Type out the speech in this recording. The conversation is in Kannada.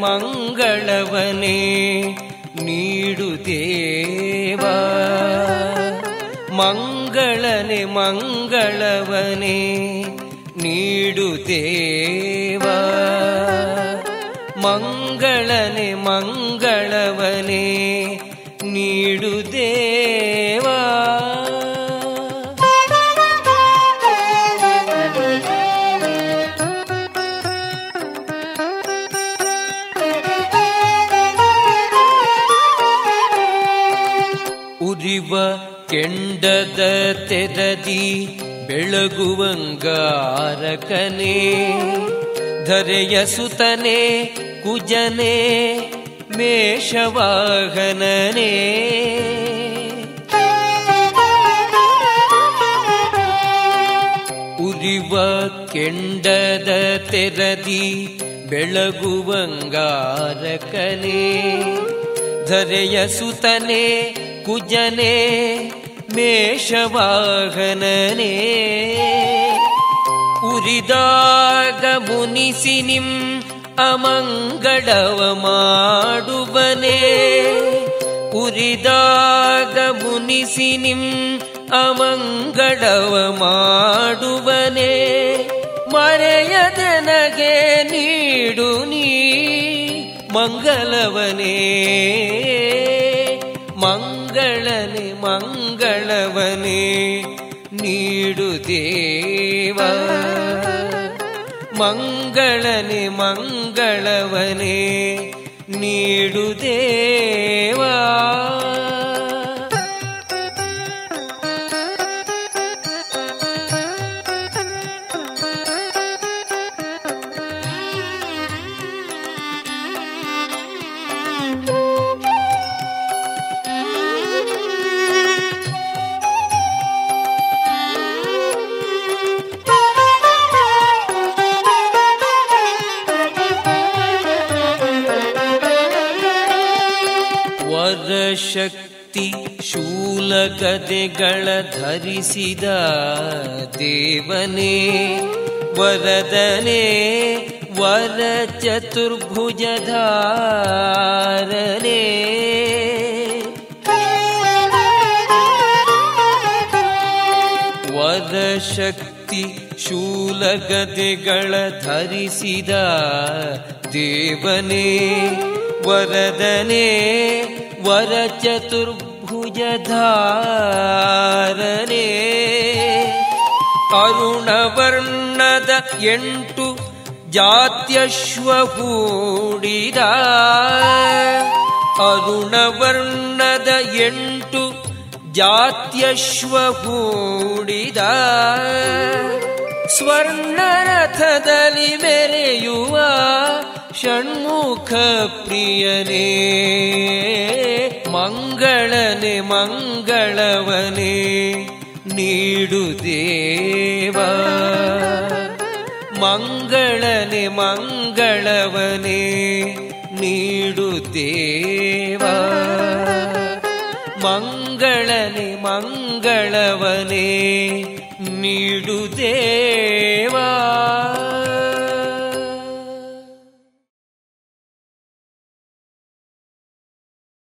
ಮಂಗಳವನೇ ನೀಡು ದೇವ ಮಂಗಳನೆ ಮಂಗಳವನೇ ನೀಡು ದೇವ ಮಂಗಳನೆ ಮಂಗಳವನೇ ನೀಡು ದೇವಾ ಉರಿವ ಕೆಂಡದ ತೆರದಿ ಬೆಳಗುವಂಗಾರಕನೇ ಧರೆಯ ಸುತನೆ ಕುಜನೆ ಮೇಷವಾಹನನೇ ಉರಿವ ಕೆಂಡದ ತೆರದಿ ಬೆಳಗುವಂಗಾರಕನೇ ಧರೆಯ ಸುತನೆ ಕುಜನೆ ಮೇಷವಾಹನನೇ ಉರಿದಾಗ ಮುನಿಸಿ ನಿಂ ಅಮಂಗಳವ ಮಾಡುವನೇ ಉರಿದಾಗ ಮುನಿಸಿ ನಿಂ ಅಮಂಗಳವ ಮಾಡುವನೇ ಮರೆಯದನಗೆ ನೀಡು ನೀ ಮಂಗಲವನೇ ಮಂಗಳನೆ ಮಂಗಳವನೇ ನೀಡು ದೇವ ಮಂಗಳನೆ ಮಂಗಳವನೇ ನೀಡು ದೇವಾ ವರಶಕ್ತಿ ಶೂಲಗದೆಗಳ ಧರಿಸಿದ ದೇವನೇ ವರದನೆ ವರ ಚತುರ್ಭುಜಧಾರನೇ ವರಶಕ್ತಿ ಶೂಲಗದೆಗಳ ಧರಿಸಿದ ದೇವನೇ ವರದನೆ ವರ ಚತುರ್ಭುಜಧಾರನೇ ಅರುಣವರ್ಣದ ಎಂಟು ಜಾತ್ಯಶ್ವ ಹೂಡಿದ ಅರುಣವರ್ಣದ ಎಂಟು ಜಾತ್ಯಶ್ವ ಹೂಡಿದ ಸ್ವರ್ಣರಥದಲ್ಲಿ ಮೆರೆಯುವ ಷಣ್ಮುಖ ಪ್ರಿಯನೇ ಮಂಗಳನೆ ಮಂಗಳವನೇ ನೀಡು ದೇವ ಮಂಗಳನೆ ಮಂಗಳವನೇ ನೀಡು ದೇವ ಮಂಗಳನೆ ಮಂಗಳವನೇ ನೀಡು ದೇವ